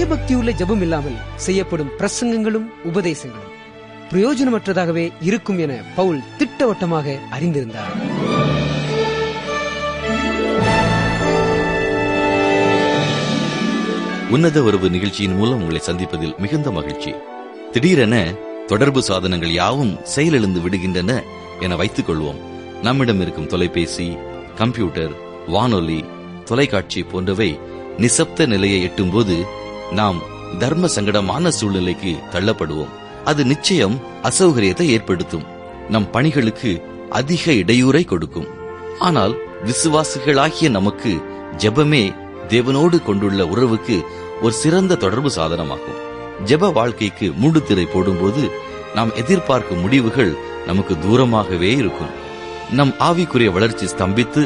பயபக்தியுள்ள ஜெபம் இல்லாமல் செய்யப்படும் பிரசங்கங்களும் உபதேசங்களும் பிரயோஜனமற்றதாகவே இருக்கும் என பவுல் திட்டவட்டமாக அறிந்திருந்தார் உன்னத உறவு நிகழ்ச்சியின் மூலம் உங்களை சந்திப்பதில் மிகுந்த மகிழ்ச்சி திடீரென தொடர்பு சாதனங்கள் யாவும் செயலிழந்து விடுகின்றன என வைத்துக் கொள்வோம் நம்மிடம் இருக்கும் தொலைபேசி கம்ப்யூட்டர் வானொலி தொலைக்காட்சி போன்றவை நிசப்த நிலையை எட்டும்போது நாம் தர்ம சங்கடமான சூழ்நிலைக்கு தள்ளப்படுவோம் அது நிச்சயம் அசௌகரியத்தை ஏற்படுத்தும் நம் பணிகளுக்கு அதிக இடையூறை கொடுக்கும் ஆனால் விசுவாசிகளாகிய நமக்கு ஜெபமே தேவனோடு கொண்டுள்ள உறவுக்கு ஒரு சிறந்த தொடர்பு சாதனமாகும் ஜெப வாழ்க்கைக்கு மூடுதிரை போடும்போது நாம் எதிர்பார்க்கும் முடிவுகள் நமக்கு தூரமாகவே இருக்கும் நம் ஆவிக்குரிய வளர்ச்சி ஸ்தம்பித்து